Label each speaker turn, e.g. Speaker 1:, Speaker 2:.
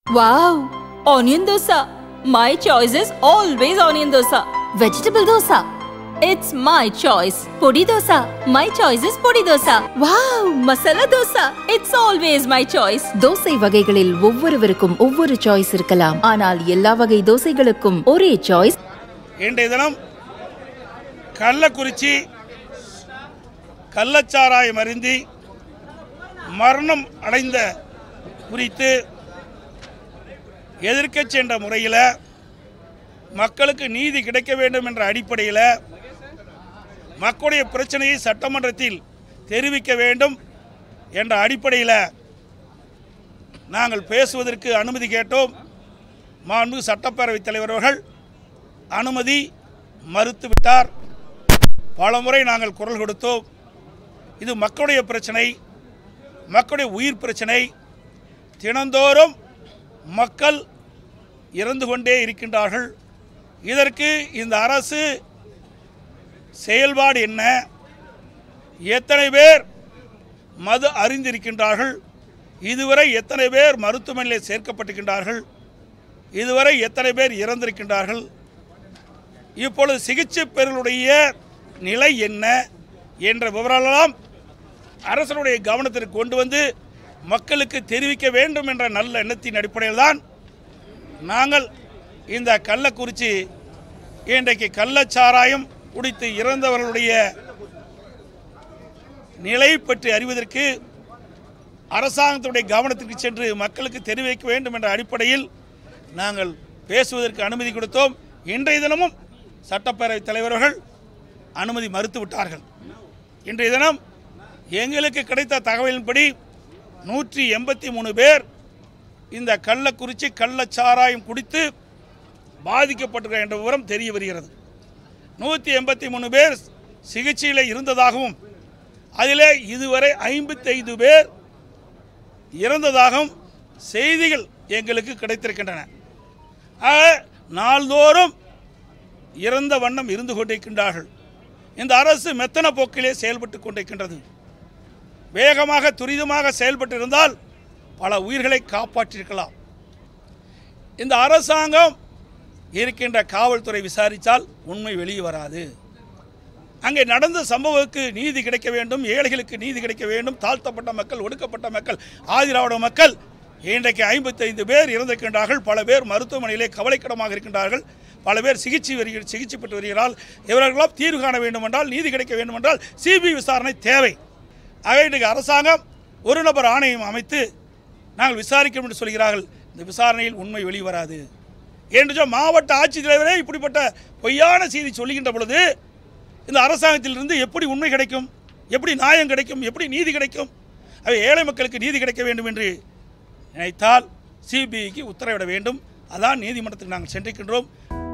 Speaker 1: Wow! Onion dosa. My choice is always onion dosa. Vegetable dosa. It's my choice. Podi dosa. My choice is podi dosa. Wow! Masala dosa. It's always my choice.
Speaker 2: Dosa வகைகளில் ஒவ்வொருவருக்கும் ஒவ்வொரு choice இருக்கலாம் ஆனால் எல்லா வகை தோசைகளுக்கும் ஒரே choice
Speaker 3: இன்றைய தினம் கள்ளக்குறிச்சி கள்ளச்சாராயம் அருந்தி மரணம் அடைந்த குறித்து எதிர்க்கட்சி என்ற முறையில் மக்களுக்கு நீதி கிடைக்க வேண்டும் என்ற அடிப்படையில் மக்களுடைய பிரச்சனையை சட்டமன்றத்தில் தெரிவிக்க வேண்டும் என்ற அடிப்படையில் நாங்கள் பேசுவதற்கு அனுமதி கேட்டோம் மாண்பு சட்டப்பேரவைத் தலைவர் அவர்கள் அனுமதி மறுத்துவிட்டார் பலமுறை நாங்கள் குரல் கொடுத்தோம் இது மக்களுடைய பிரச்சனை மக்களுடைய உயிர் பிரச்சனை தினந்தோறும் மக்கள் இறந்து கொண்டே இருக்கின்றார்கள் இதற்கு இந்த அரசு செயல்பாடு என்ன எத்தனை பேர் மது அறிந்திருக்கின்றார்கள் இதுவரை எத்தனை பேர் மருத்துவமனையில் சேர்க்கப்பட்டிருக்கின்றார்கள் இதுவரை எத்தனை பேர் இறந்திருக்கின்றார்கள் இப்பொழுது சிகிச்சை பெறுவருடைய நிலை என்ன என்ற விவரமெல்லாம் அரசனுடைய கவனத்திற்கு கொண்டு வந்து மக்களுக்கு தெரிவிக்க வேண்டும் என்ற நல்ல எண்ணத்தின் அடிப்படையில் தான் நாங்கள் இந்த கள்ளக்குறிச்சி இன்றைக்கு கள்ளச்சாராயம் குடித்து இறந்தவர்களுடைய நிலை பற்றி அறிவதற்கு அரசாங்கத்துடைய கவனத்திற்கு சென்று மக்களுக்கு தெரிவிக்க வேண்டும் என்ற அடிப்படையில் நாங்கள் பேசுவதற்கு அனுமதி கொடுத்தோம் இன்றைய தினமும் சட்டப்பேரவைத் தலைவர்கள் அனுமதி மறுத்து விட்டார்கள் இன்றைய தினம் எங்களுக்கு கிடைத்த தகவலின்படி நூற்றி எண்பத்தி மூணு பேர் இந்த கள்ளக்குறிச்சி கள்ளச்சாராயம் குடித்து பாதிக்கப்பட்டிருக்கிற என்ற விவரம் தெரிய வருகிறது நூற்றி எண்பத்தி மூணு பேர் சிகிச்சையில் இருந்ததாகவும் அதில் இதுவரை ஐம்பத்தைந்து பேர் இறந்ததாகவும் செய்திகள் எங்களுக்கு கிடைத்திருக்கின்றன ஆக நாள்தோறும் இறந்த வண்ணம் இருந்து கொண்டிருக்கின்றார்கள் இந்த அரசு மெத்தன போக்கிலே செயல்பட்டு கொண்டிருக்கின்றது வேகமாக துரிதமாக செயல்பட்டு இருந்தால் பல உயிர்களை காப்பாற்றியிருக்கலாம் இந்த அரசாங்கம் இருக்கின்ற காவல்துறை விசாரித்தால் உண்மை வெளியே வராது அங்கே நடந்த சம்பவத்துக்கு நீதி கிடைக்க வேண்டும் ஏழைகளுக்கு நீதி கிடைக்க வேண்டும் தாழ்த்தப்பட்ட மக்கள் ஒடுக்கப்பட்ட மக்கள் ஆதிராவிட மக்கள் இன்றைக்கு ஐம்பத்தைந்து பேர் இறந்திருக்கின்றார்கள் பல பேர் மருத்துவமனையிலே கவலைக்கிடமாக இருக்கின்றார்கள் பல பேர் சிகிச்சை வருகிற சிகிச்சை பெற்று வருகிறார்கள் இவர்களெல்லாம் தீர்வு காண வேண்டுமென்றால் நீதி கிடைக்க வேண்டுமென்றால் சிபிஐ விசாரணை தேவை ஆக இன்றைக்கு அரசாங்கம் ஒரு நபர் ஆணையம் அமைத்து நாங்கள் விசாரிக்கிறோம் என்று சொல்கிறார்கள் இந்த விசாரணையில் உண்மை வெளிவராது என்று சொல் மாவட்ட ஆட்சித்தலைவரே இப்படிப்பட்ட பொய்யான செய்தி சொல்லுகின்ற பொழுது இந்த அரசாங்கத்திலிருந்து எப்படி உண்மை கிடைக்கும் எப்படி நியாயம் கிடைக்கும் எப்படி நீதி கிடைக்கும் அவை ஏழை மக்களுக்கு நீதி கிடைக்க வேண்டும் என்று நினைத்தால் சிபிஐக்கு உத்தரவிட வேண்டும் அதான் நீதிமன்றத்துக்கு நாங்கள் சென்றிருக்கின்றோம்